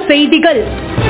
செய்திகள்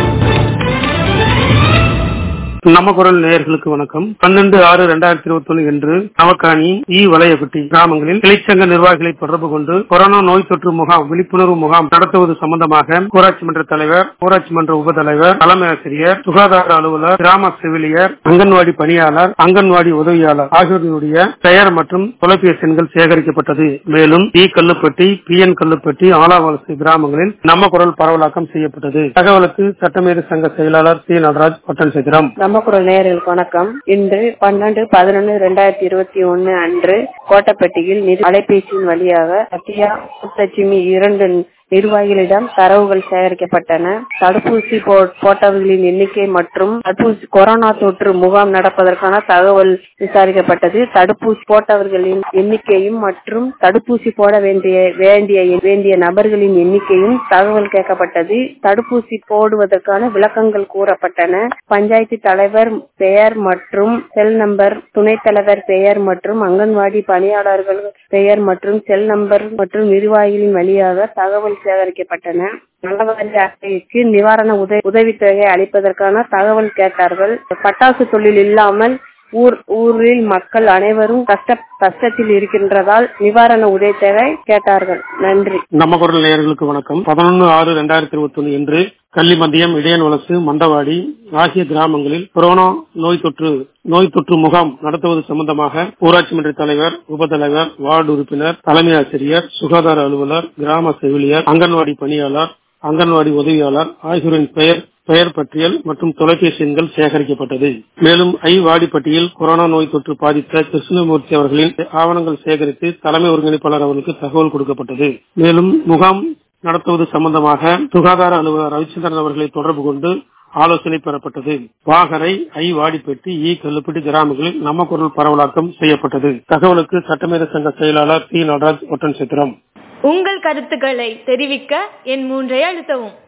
நம்ம குரல் நேயர்களுக்கு வணக்கம் பன்னெண்டு ஆறு இரண்டாயிரத்தி இருபத்தி ஒன்று என்று நவக்காணி ஈ வளையப்பட்டி கிராமங்களில் கிளைச்சங்க நிர்வாகிகளை தொடர்பு கொண்டு கொரோனா நோய் தொற்று முகாம் விழிப்புணர்வு முகாம் நடத்துவது சம்பந்தமாக ஊராட்சி மன்ற தலைவர் ஊராட்சி மன்ற உபதலைவர் தலைமை ஆசிரியர் சுகாதார அலுவலர் கிராம செவிலியர் அங்கன்வாடி பணியாளர் அங்கன்வாடி உதவியாளர் ஆகியோருடைய பெயர் மற்றும் தொலைபேசி எண்கள் சேகரிக்கப்பட்டது மேலும் E Kallupatti P N Kallupatti Alavalasai கிராமங்களில் நம்ம குரல் பரவலாக்கம் செய்யப்பட்டது தகவலுக்கு சட்டமேதை சங்க செயலாளர் சி நடராஜ் பட்டன் சேகரம் நம்ம குரல் நேயர்களுக்கு வணக்கம் இன்று பன்னெண்டு பதினொன்று இரண்டாயிரத்தி இருபத்தி ஒன்னு அன்று கோட்டப்பட்டியில் நிறு- அலைபேசியின் வழியாக சத்யா முத்தலட்சுமி இரண்டு நிர்வாகிகளிடம் தரவுகள் சேகரிக்கப்பட்டன தடுப்பூசி போ- போட்டவர்களின் எண்ணிக்கை மற்றும் தடுப்பூசி கொரோனா தொற்று முகாம் நடப்பதற்கான தகவல் விசாரிக்கப்பட்டது தடுப்பூசி போட்டவர்களின் எண்ணிக்கையும் மற்றும் தடுப்பூசி போட வேண்டிய வேண்டிய வேண்டிய நபர்களின் எண்ணிக்கையும் தகவல் கேட்கப்பட்டது தடுப்பூசி போடுவதற்கான விளக்கங்கள் கூறப்பட்டன பஞ்சாயத்து தலைவர் பெயர் மற்றும் செல் நம்பர் துணைத் தலைவர் பெயர் மற்றும் அங்கன்வாடி பணியாளர்கள் பெயர் மற்றும் செல் நம்பர் மற்றும் நிர்வாகிகளின் வழியாக தகவல் சேகரிக்கப்பட்டன நலவாரி அட்டைக்கு நிவாரண உதவி உதவித்தொகை அளிப்பதற்கான தகவல் கேட்டார்கள் பட்டாசு தொழில் இல்லாமல் ஊர் ஊரில் மக்கள் அனைவரும் கஷ்ட கஷ்டத்தில் இருக்கின்றதால் நிவாரண உதவித்தொகை கேட்டார்கள் நன்றி நம்ம குரல் நேயர்களுக்கு வணக்கம் பதினொன்று ஆறு இரண்டாயிரத்தி இருபத்தி ஒன்று இன்று கள்ளிமந்தியம் இடையன் வலசு மண்டவாடி ஆகிய கிராமங்களில் கொரோனா நோய் தொற்று நோய் தொற்று முகாம் நடத்துவது சம்பந்தமாக ஊராட்சி மன்ற தலைவர் உபதலைவர் வார்டு உறுப்பினர் தலைமை ஆசிரியர் சுகாதார அலுவலர் கிராம செவிலியர் அங்கன்வாடி பணியாளர் அங்கன்வாடி உதவியாளர் ஆகியோரின் பெயர் பெயர் பட்டியல் மற்றும் தொலைபேசி எண்கள் சேகரிக்கப்பட்டது மேலும் ஐ வாடிப்பட்டியில் கொரோனா நோய் தொற்று பாதித்த கிருஷ்ணமூர்த்தி அவர்களின் ஆவணங்கள் சேகரித்து தலைமை ஒருங்கிணைப்பாளர் அவர்களுக்கு தகவல் கொடுக்கப்பட்டது மேலும் முகாம் நடத்துவது சம்பந்தமாக சுகாதார அலுவலர் ரவிச்சந்திரன் அவர்களை தொடர்பு கொண்டு ஆலோசனை பெறப்பட்டது வாகரை ஐ வாடிப்பட்டி ஈ கல்லுப்பட்டி கிராமங்களில் நம்ம குரல் பரவலாக்கம் செய்யப்பட்டது தகவலுக்கு சட்டமேத சங்க செயலாளர் சி நடராஜ் ஒட்டன் சித்திரம் உங்கள் கருத்துக்களை தெரிவிக்க என் மூன்றை அழுத்தவும்